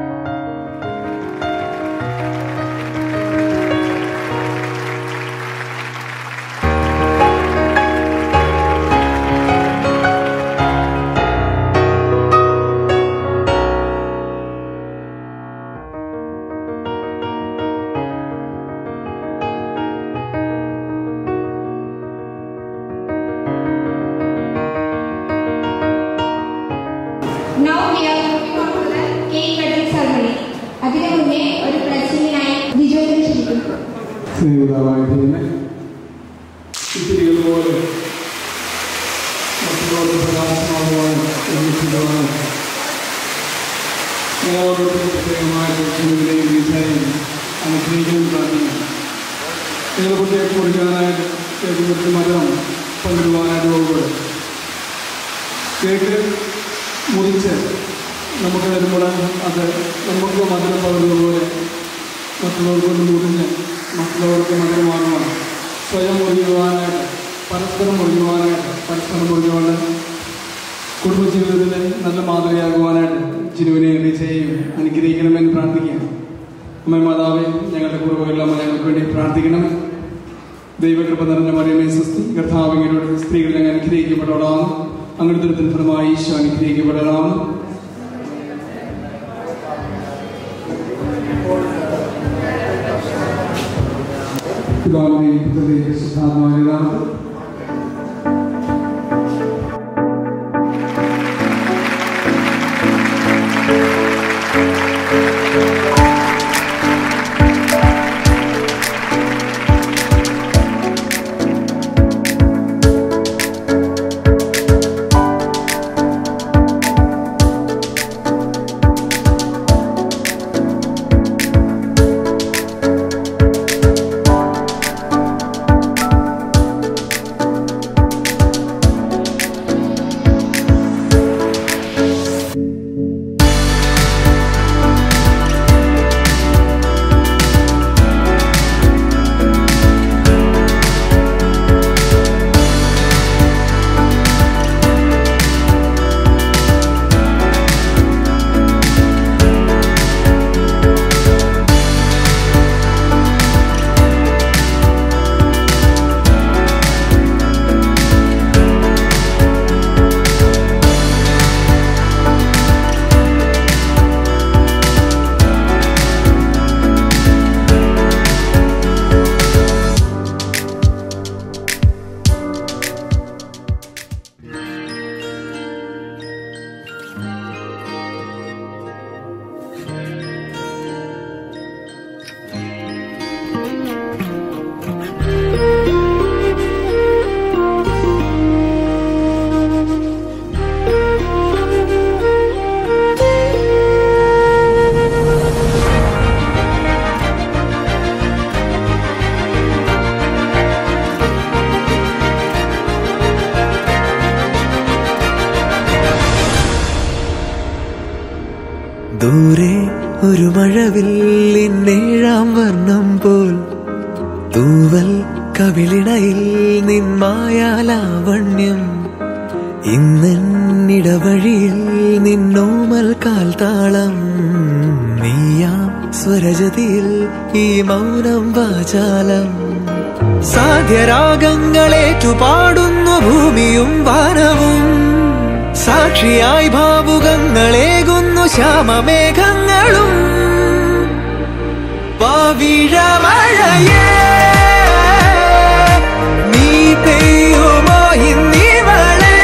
S10: Now we are moving on to the cake cutting ceremony. അതിനു മുന്നേ ഒരു പ്രസംഗിനായി ലിജോയിനെ ക്ഷണിക്കുന്നു
S5: സ്നേഹിതാവായ ദൈവമേ ഇത്തിരികൾ പോലെ മറ്റുള്ളവർക്ക് പ്രകാശമാകുവാൻ ഒരുമിച്ചിടുവാൻ ഓരോരുത്തരും പ്രത്യേകമായ ദർശനത്തിലെയും വിജയം അനുഗ്രഹിക്കണം പ്രാർത്ഥിക്കണം നിങ്ങൾ പ്രത്യേകം കുറിക്കാനായിട്ട് കേൾക്കുന്നൊരു മരം പങ്കിടുവാനായിട്ട് പോകുമ്പോൾ കേക്ക് മുറിച്ച് നമുക്ക് വരുമ്പോൾ അത് നമുക്ക് മധുരം പകരുന്നതുപോലെ മറ്റുള്ളവർക്ക് കൊണ്ട് മുറിഞ്ഞ് മറ്റുള്ളവർക്ക് മധുരമാകുവാൻ സ്വയം മുറിയുവാനായിട്ട് പരസ്പരം മുറിയുവാനായിട്ട് പരസ്പരം മുറിഞ്ഞുകൊണ്ട് കുടുംബജീവിതത്തിന് നല്ല മാതൃകയാകുവാനായിട്ട് ജിനുവിനെ റിച്ചയും അനുഗ്രഹിക്കണമെന്ന് പ്രാർത്ഥിക്കുക അമ്മ മാതാവേ ഞങ്ങളുടെ കുടുംബമെല്ലാം ഞങ്ങൾക്ക് വേണ്ടി പ്രാർത്ഥിക്കണം ദൈവകൃപ നിറഞ്ഞ മറിയമേ സ്വസ്തി കർത്താവിനോട് സ്ത്രീകൾ ഞങ്ങൾ അനുഗ്രഹിക്കപ്പെടണം അങ്ങയുടെ ദുരിതത്തിന് ഫലമായി ഈശോ അനുഗ്രഹിക്കപ്പെടണം പിതാവിനെയും പുത്രനെയും പരിശുദ്ധാത്മാവിന്റെ നാമത്തിൽ
S11: ദൂരെ ഒരു മഴവില്ലിന്നേഴാം വർണ്ണം പോൽ തൂവൽ കവിളിണയിൽ നിന്മായാലാവണ്യം ഇന്നിടവഴിയിൽ നിന്നോമൽ കാൽത്താളം നീയാം സ്വരജതിയിൽ ഈ മൗനം വാചാലം സാധ്യരാഗങ്ങളേറ്റു പാടുന്നു ഭൂമിയും വാനവും സാക്ഷിയായി ഭാവുകങ്ങളേകുന്നു ശ്യാമമേഘങ്ങളും പവിഴമഴയേ നീ പെയ്യുമോ ഇന്നിവളെ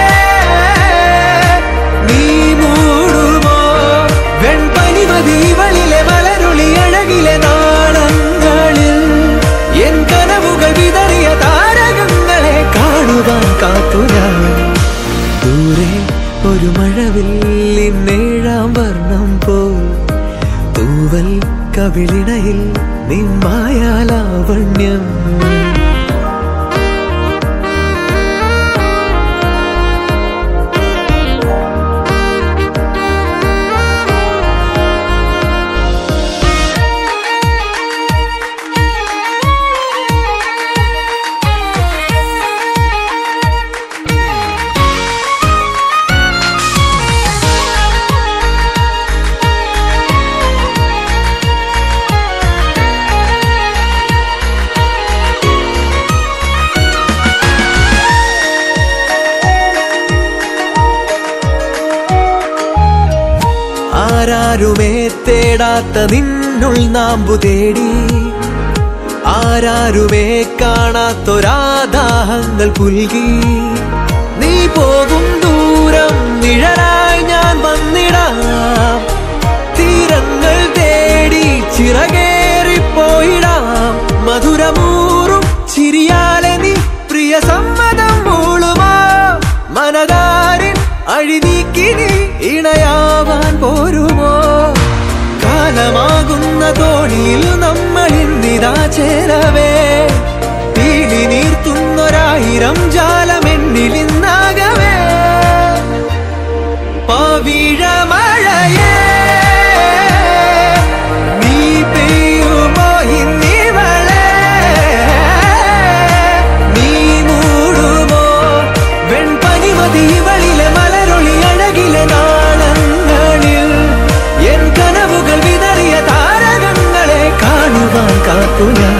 S11: നീ മൂടുമോ വെൺപനിമതിവളിലെ മലരുളി അഴകിലെ നാളങ്ങളിൽ എൻ കനവുകൾ വിതറിയ താരകങ്ങളെ കാണുവാൻ കാത്തു ഞാൻ ദൂരെ ഒരു മഴവില്ലിന്നേഴാം വർണ്ണം പോൽ തൂവൽ കവിളിണയിൽ നിമ്മായാലാവണ്യം ആരാരുമേ തേടാത്ത നിന്നുൾ നാമ്പു തേടി ആരാരുമേ കാണാത്തൊരാദാഹങ്ങൾ പുൽകി നീ പോകും ദൂരം നിഴലായി ഞാൻ വന്നിടാം തീരങ്ങൾ തേടി ചിറകേറിപ്പോയിടാം മധുരമൂറും ചിരിയാലെ നീ പ്രിയ സമ്മതം മൂളുമാ മനതാരിൻ അഴിനീക്കി നീ ഇണയാവാൻ പോരുമോ കാലമാകുന്ന തോണിയിൽ നമ്മൾ ഇന്നിതാ ചേരവേ പീലി നീർത്തുന്നൊരായിരം ജാലമെണ്ണിൽ ഇന്നാകവേ പവിഴമഴയേ നീ പെയ്യുമോ ഇന്നിവളെ നീ മൂടുമോ വെൺപനിമതിവളിലെ മലരൊളി അഴകിലെ നാളങ്ങളിൽ എൻ കനവുകൾ വിതറിയ താരകങ്ങളെ കാണുവാൻ കാത്തു ഞാൻ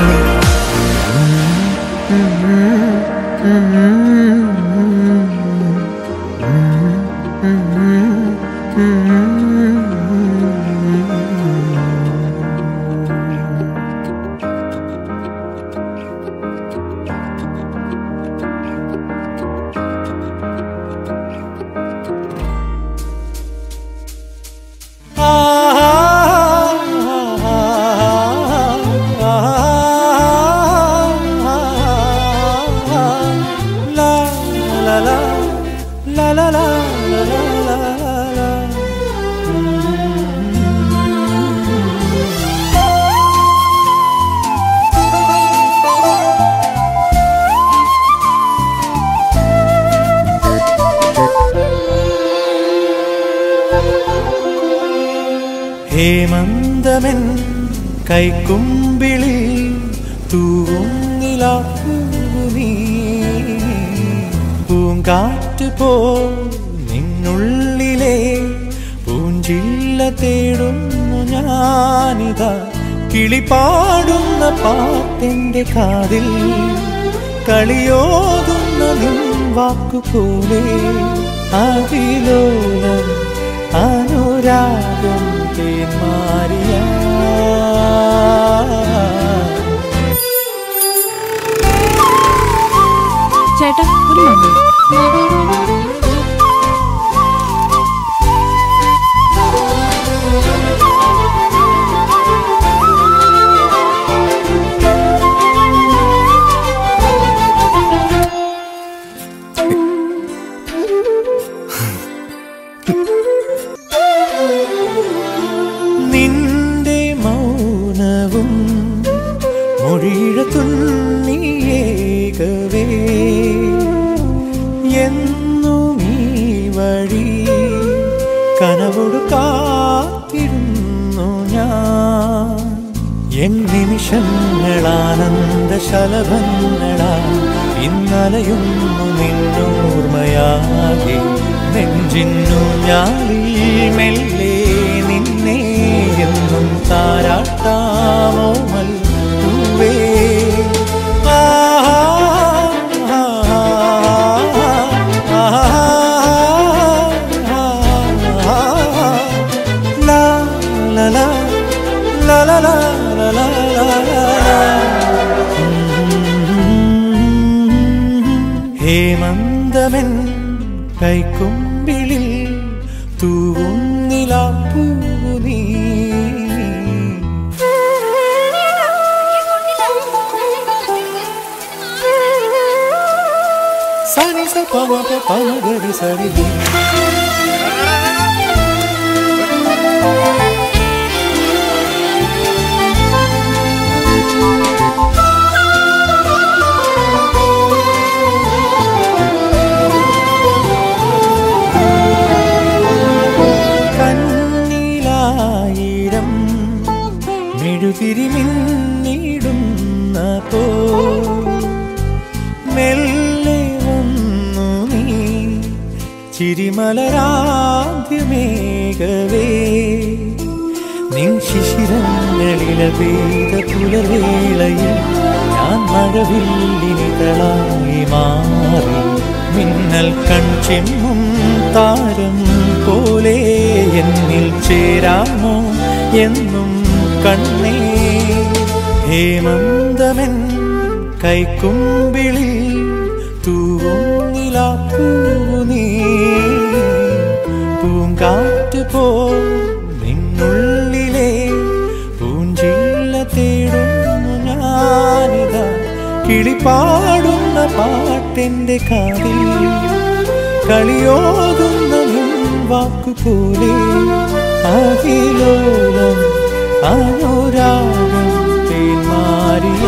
S12: ഹേമന്തമൻ കൈക്കുമ്പിളി തൂവുന്നിലാപ്പൂവി പൂങ്കാറ്റ് പോ നിന്നുള്ളിലെ പൂഞ്ചില്ല തേടുന്നു ഞാനിതാ കിളിപാടുന്ന പാട്ടെന്റെ കാതിൽ കളിയോതുന്ന നിൻ വാക്കുപോലെ അതിലോലം അനുരാഗം തേന്മാരിയ
S13: ചേട്ടാ ഒരു മണ്ണു
S12: നിന്റെ മൗനവും മൊഴിഴ തുന്നിയേകവേ എന്നും ഈ വഴി കനവോട് കാത്തിരിക്കവേ എൻ നിമിഷങ്ങളാനന്ദ ശലഭങ്ങളാ ഇന്നലയുന്നു നിന്നോർമ്മയാകെ നെഞ്ചിന്നു ഞാളിൽ മെല്ലെ നിന്നെ എന്നും താരാട്ടാമോ മൽ പൂവേ la la la la la la la la la ഹേമന്തമൻ കൈക്കുമ്പിളിൽ തൂവുന്നിലാപ്പൂ നീ സനി സ പമ പ പമ ഗരി സരി നി. കണ്ണിലായിരം മെഴുതിരി മിന്നിടുന്ന പോ മെല്ലെ വന്നു നീ ചിരിമലരാദ്യമേകവേ നിൻ ശിശിരങ്ങളില പെയ്ത പുലവേളയിൽ ഞാൻ മഴവില്ലിനിതളായി മാറി മിന്നൽ കൺചെമ്മും താരം പോലെ എന്നിൽ ചേരാമോ എന്നും കണ്ണേ ഹേമന്തമൻ കൈക്കുമ്പിളിൽ തൂവുന്നിലാപ്പൂ നീ പൂങ്കാറ്റ് പോ നിന്നുള്ളിലെ പൂഞ്ചില്ല തേടുന്നു ഞാനിതാ കിളിപാടുന്ന പാട്ടെന്റെ കാതിൽ കളിയോതുന്ന നിൻ വാക്കുപോലെ അതിലോലം അനുരാഗം തേന്മാരിയ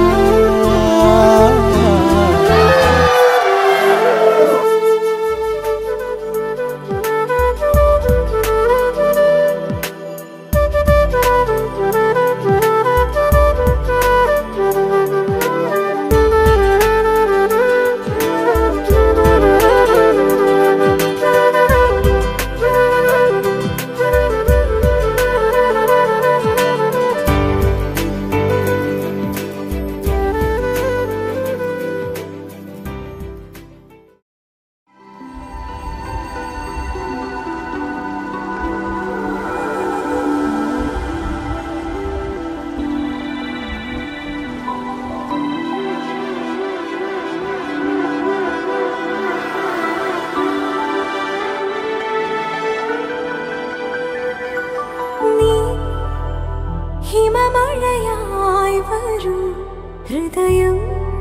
S1: നീ ഹിമമഴയായി വരൂ ഹൃദയം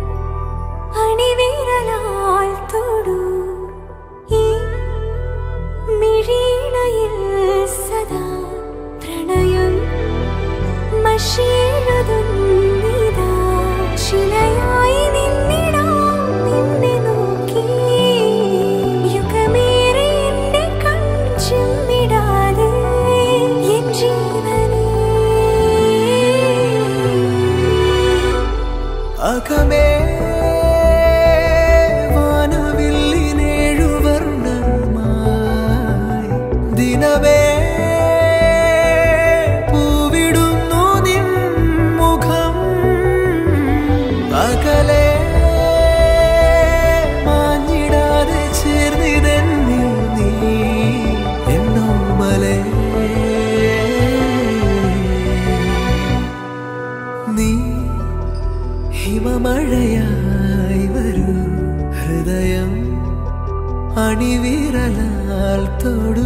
S1: അണിവിരലാൽ തൊടൂ ഈ മിഴിയിണയിൽ സദാ പ്രണയം മഷിയെഴുതുന്നിതാ ശിലയായി നിന്നിടാം നിന്നെ നോക്കി യുഗമേറെ എന്റെ കൺചെമ്മിടാതെ എൻ ജീവനേ
S11: അകമേ വാനവില്ലിനേഴുവർണ്ണമായി ദിനമേ പൂവിടുന്നു നിൻ മുഖം അകലെ മാഞ്ഞിടാതെ ചേർന്നിതെന്നിൽ നീ എന്നോമലേ നീ ഹിമമഴയായി വരൂ ഹൃദയം അണിവിരലാൽ തൊടൂ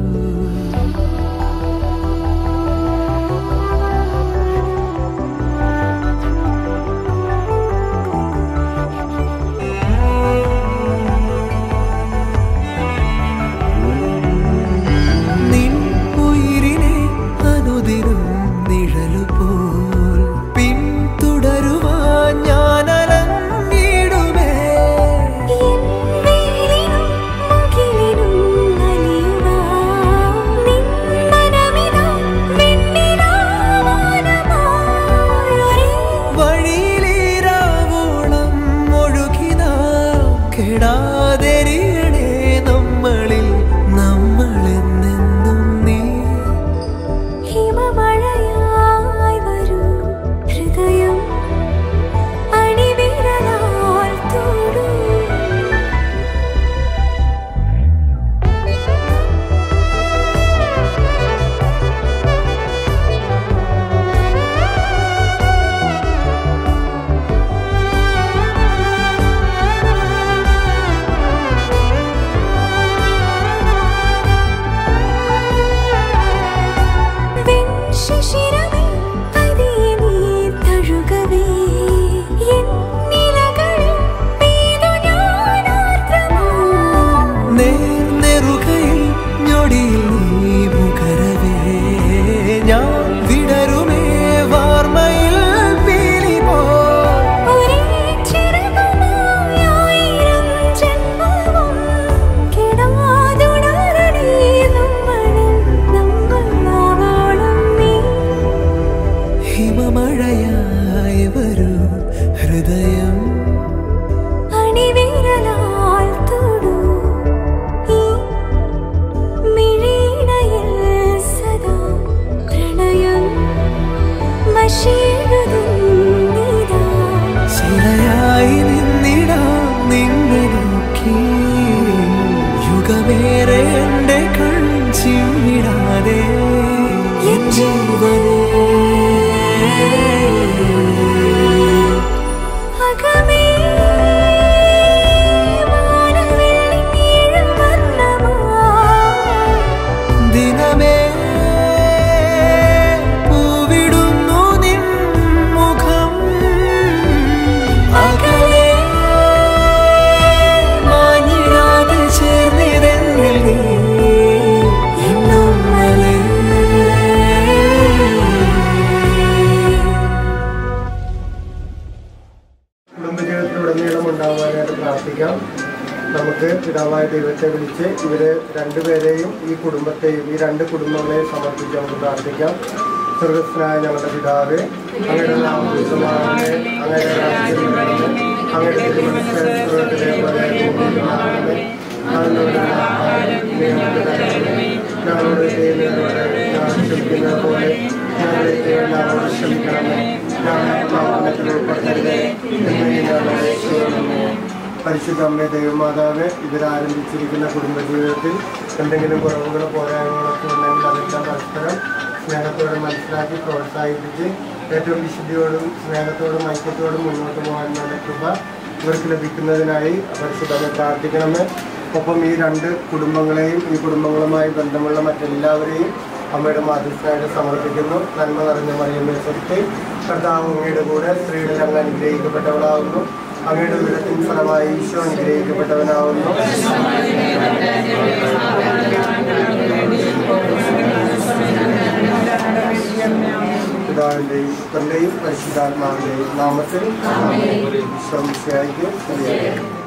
S11: നിൻ ഉയിരിനെ അനുദിനം നിഴലുപോൽ പിന്തുടരുവാൻ ഞാൻ അലഞ്ഞിടുമേ
S1: വെയിലിനും മുകിലിനും അലിയുവാൻ
S11: കെടാതെരിയണേ നമ്മളിൽ നമ്മളെന്നെന്നും നീ
S1: ഹിമമഴയായി വരൂ ഹൃദയം അണിവിരലാൽ തൊടൂ വെൺശിശിരമേ പതിയെ നീ തഴുകവേ എൻ നിലകളിൽ പെയ്തു ഞാൻ ആർദ്രമായി.
S11: നേർന്നെറുകയിൽ ഞൊടിയിൽ നീ മുഖരവേ ഞാൻ വിടരുമേ വാർമയിൽ പീലി പോ
S1: ഒരേ ചിറകുമായി ആയിരം ജന്മവും കെടാതുണരണേ നമ്മളിൽ നമ്മൾ ആവോളം നീ
S11: ഹിമമഴയായി വരൂ ഹൃദയം
S1: അണിവിരലാൽ തൊടൂ ഈ മിഴിയിണയിൽ സദാ പ്രണയം വശീകൃതം
S11: ശിലയായി നിന്നിടാം നിന്നെ നോക്കി യുഗമേറെ എൻ്റെ കൺചിമ്മിടാതെ എൻ ജീവനേ
S1: അകമേ വാനവില്ലിൻ നീളം വർണ്ണമായി
S11: ദിനമേ പൂവിടുന്നു നിൻ മുഖം അകലെ മാഞ്ഞിടാതെ ചേർന്നിതെന്നിൽ നീ എന്നമ്മലേ
S14: കുടുംബജീവിതത്തിലുടനീളം ഉണ്ടാവാനായിട്ട് പ്രാർത്ഥിക്കാം നമുക്ക് പിതാവായ ദൈവത്തെ വിളിച്ച് ഇവരെ രണ്ടുപേരെയും ഈ കുടുംബത്തെയും ഈ രണ്ട് കുടുംബങ്ങളെയും സമർപ്പിച്ച് നമുക്ക് പ്രാർത്ഥിക്കാം സ്വർഗസ്നായ ഞങ്ങളുടെ പിതാവേ അങ്ങയുടെ നാമം വിശുദ്ധമാകണമേ അങ്ങയുടെ രാജ്യം വരണമേ അങ്ങയുടെ തിരുമനസ്സേ സ്വർഗ്ഗത്തിലെ പോലെ ഭൂമിയിലുമാകണമേ അന്നവരുടെ ആഹാരം നീ ഞങ്ങൾക്ക് തരണമേ ഞങ്ങളുടെ ചെയ്യുന്നവരോട് ഞാൻ ക്ഷമിക്കുന്നത് പോലെ ഞങ്ങളെ എല്ലാവരോടും ക്ഷമിക്കണമേ ഞങ്ങളെ പാപത്തിൽ ഉൾപ്പെടുത്തരുതേ എന്ന് ഞങ്ങളെ ചെയ്യണമേ പരിശുദ്ധ അമ്മേ ദൈവമാതാവ് ഇതിലാരംഭിച്ചിരിക്കുന്ന കുടുംബജീവിതത്തിൽ എന്തെങ്കിലും കുറവുകളോ പോരായ്മകളൊക്കെ ഉണ്ടെങ്കിൽ അതെല്ലാം പരസ്പരം സ്നേഹത്തോടെ മനസ്സിലാക്കി പ്രോത്സാഹിപ്പിച്ച് ഏറ്റവും വിശുദ്ധിയോടും സ്നേഹത്തോടും ഐക്യത്തോടും മുന്നോട്ട് പോകാനുള്ള കൃപ ഇവർക്ക് ലഭിക്കുന്നതിനായി പരിശുദ്ധമെ പ്രാർത്ഥിക്കണമേ ഒപ്പം ഈ രണ്ട് കുടുംബങ്ങളെയും ഈ കുടുംബങ്ങളുമായി ബന്ധമുള്ള മറ്റെല്ലാവരെയും അമ്മയുടെ മാതൃസ്ഥായിട്ട് സമർപ്പിക്കുന്നു നന്മ നിറഞ്ഞ മറിയമ്മയെ സ്വത്തി കർത്താവ് അങ്ങയുടെ കൂടെ സ്ത്രീകളിൽ അങ്ങ് അനുഗ്രഹിക്കപ്പെട്ടവളാകുന്നു അങ്ങയുടെ ദുരിതത്തിൻ ഫലമായി ഈശോ അനുഗ്രഹിക്കപ്പെട്ടവനാകുന്നു പിതാവിൻ്റെയും പുത്രൻ്റെയും പരിശുദ്ധാത്മാവിൻ്റെയും നാമത്തിൽ ഈശോ മിശിഹായിക്ക് സ്തുതിയായിരിക്കട്ടെ.